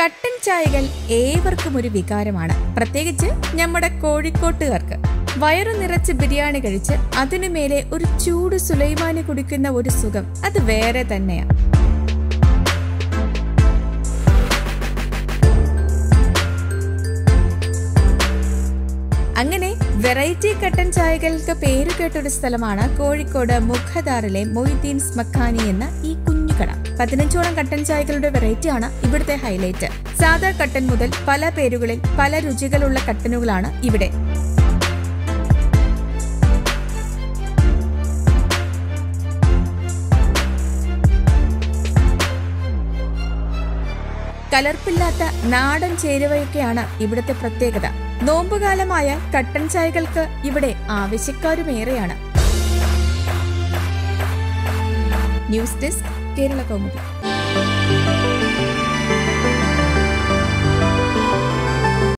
കട്ടൻ ചായകൾ ഏവർക്കും ഒരു വികാരമാണ് പ്രത്യേകിച്ച് നമ്മുടെ കോഴിക്കോട്ടുകാർക്ക് വയറു നിറച്ച് ബിരിയാണി കഴിച്ച് അതിനു മേലെ ഒരു ചൂട് സുലൈമാനി കുടിക്കുന്ന ഒരു സുഖം അത് വേറെ തന്നെയാണ് അങ്ങനെ വെറൈറ്റി കട്ടൻ ചായകൾക്ക് പേര് കേട്ടൊരു സ്ഥലമാണ് കോഴിക്കോട് മുഖദാറിലെ മൊയ്തീൻസ് മക്കാനി എന്ന ഈ കുഞ്ഞു കട പതിനഞ്ചോളം കട്ടൻ ചായകളുടെ വെറൈറ്റിയാണ് ഇവിടുത്തെ ഹൈലൈറ്റ് സാധാ കട്ടൻ മുതൽ പല പേരുകളിൽ പല രുചികളുള്ള കട്ടനുകളാണ് ഇവിടെ കലർപ്പില്ലാത്ത നാടൻ ചേരുവയൊക്കെയാണ് ഇവിടുത്തെ പ്രത്യേകത നോമ്പുകാലമായ കട്ടൻ ചായകൾക്ക് ഇവിടെ ആവശ്യക്കാരുമേറെയാണ് ന്യൂസ് ഡെസ്ക് കേരള കൗമുദി